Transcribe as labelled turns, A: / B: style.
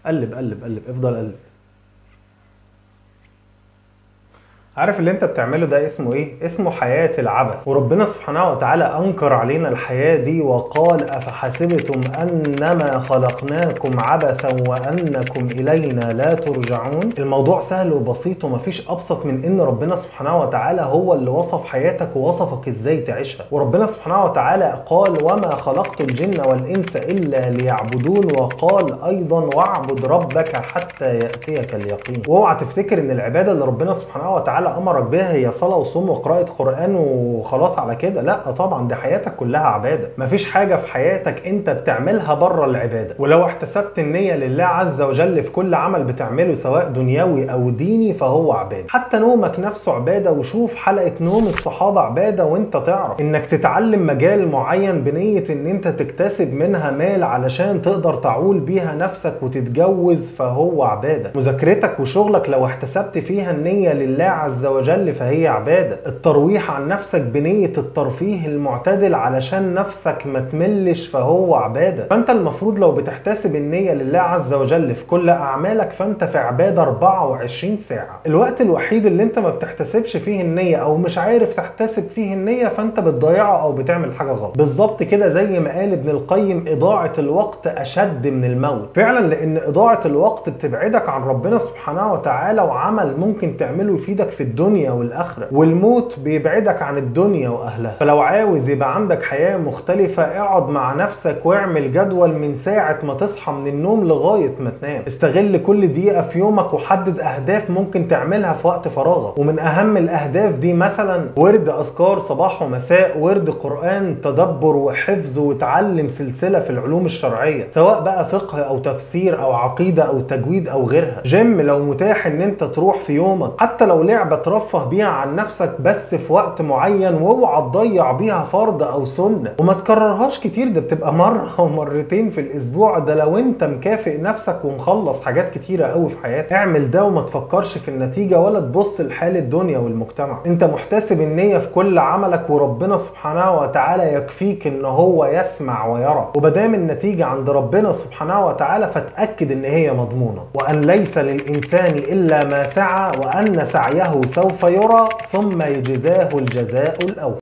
A: قلب قلب قلب افضل قلب عارف اللي انت بتعمله ده اسمه ايه؟ اسمه حياة العبث وربنا سبحانه وتعالى انكر علينا الحياة دي وقال افحسبتم انما خلقناكم عبثا وانكم الينا لا ترجعون الموضوع سهل وبسيط ومفيش ابسط من ان ربنا سبحانه وتعالى هو اللي وصف حياتك ووصفك ازاي تعيشها وربنا سبحانه وتعالى قال وما خلقت الجن والانس الا ليعبدون وقال ايضا واعبد ربك حتى ياتيك اليقين واوعى تفتكر ان العباده اللي ربنا سبحانه وتعالى امرك بها هي صلاه وصوم وقراءه قران وخلاص على كده لا طبعا دي حياتك كلها عباده مفيش حاجه في حياتك انت بتعملها بره العباده ولو احتسبت النيه لله عز وجل في كل عمل بتعمله سواء دنيوي او ديني فهو عباده حتى نومك نفسه عباده وشوف حلقه نوم الصحابه عباده وانت تعرف انك تتعلم مجال معين بنيه ان انت تكتسب منها مال علشان تقدر تعول بيها نفسك وتتجوز فهو عباده مذاكرتك وشغلك لو احتسبت فيها النيه لله عز وجل فهي عباده الترويح عن نفسك بنيه الترفيه المعتدل علشان نفسك ما تملش فهو عباده فانت المفروض لو بتحتسب النيه لله عز وجل في كل اعمالك فانت في عباده 24 ساعه الوقت الوحيد اللي انت ما بتحتسبش فيه النيه او مش عارف تحتسب فيه النيه فانت بتضيعه او بتعمل حاجه غلط بالظبط كده زي ما قال ابن القيم اضاعه الوقت اشد من الموت فعلا لان اضاعه الوقت بتبعدك عن ربنا سبحانه وتعالى وعمل ممكن تعمله يفيدك في الدنيا والاخره والموت بيبعدك عن الدنيا واهلها فلو عاوز يبقى عندك حياه مختلفه اقعد مع نفسك واعمل جدول من ساعه ما تصحى من النوم لغايه ما تنام استغل كل دقيقه في يومك وحدد اهداف ممكن تعملها في وقت فراغك ومن اهم الاهداف دي مثلا ورد اذكار صباح ومساء ورد قران تدبر وحفظ وتعلم سلسله في العلوم الشرعيه سواء بقى فقه او تفسير او عقيده او تجويد او غيرها جيم لو متاح ان انت تروح في يومك حتى لو لعبه ترفه بيها عن نفسك بس في وقت معين واوعى تضيع بيها فرض او سنه وما تكررهاش كتير ده بتبقى مره او مرتين في الاسبوع ده لو انت مكافئ نفسك ومخلص حاجات كتيره قوي في حياتك اعمل ده وما تفكرش في النتيجه ولا تبص لحال الدنيا والمجتمع انت محتسب النيه في كل عملك وربنا سبحانه وتعالى يكفيك ان هو يسمع ويرى وبدام النتيجه عند ربنا سبحانه وتعالى فتاكد ان هي مضمونه وان ليس للانسان الا ما سعى وان سعيه سوف يرى ثم يجزاه الجزاء الاول